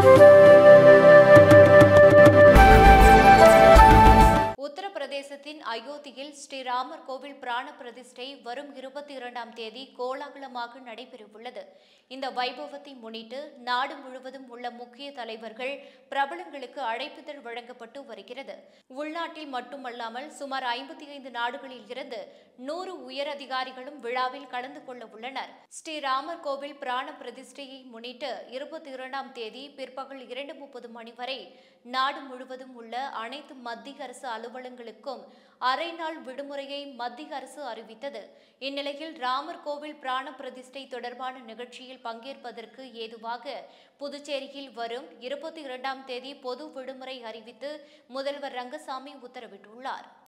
உத்தரப்பிரதேசத்தின் அயோத்தியில் ஸ்ரீராமர் கோவில் பிராண பிரதிஷ்டை வரும் இருபத்தி இரண்டாம் தேதி கோலாகலமாக நடைபெறவுள்ளது இந்த வைபவத்தை முன்னிட்டு நாடு முழுவதும் உள்ள முக்கிய தலைவர்கள் பிரபலங்களுக்கு அழைப்புதல் வழங்கப்பட்டு வருகிறது உள்நாட்டில் மட்டுமல்லாமல் சுமார் ஐம்பத்தி ஐந்து நாடுகளில் இருந்து நூறு உயர் அதிகாரிகளும் விழாவில் கலந்து கொள்ள உள்ளனர் ஸ்ரீராமர் கோவில் பிராண பிரதிஷ்டையை முன்னிட்டு இருபத்தி இரண்டாம் தேதி பிற்பகல் இரண்டு முப்பது மணி வரை நாடு முழுவதும் உள்ள அனைத்து மத்திய அரசு அலுவலங்களுக்கும் அரை நாள் விடுமுறையை மத்திய அரசு அறிவித்தது இந்நிலையில் ராமர் கோவில் பிராண பிரதிஷ்டை தொடர்பான நிகழ்ச்சியில் பங்கேற்பதற்கு ஏதுவாக புதுச்சேரியில் வரும் இருபத்தி இரண்டாம் தேதி பொது விடுமுறை அறிவித்து முதல்வர் ரங்கசாமி உத்தரவிட்டுள்ளார்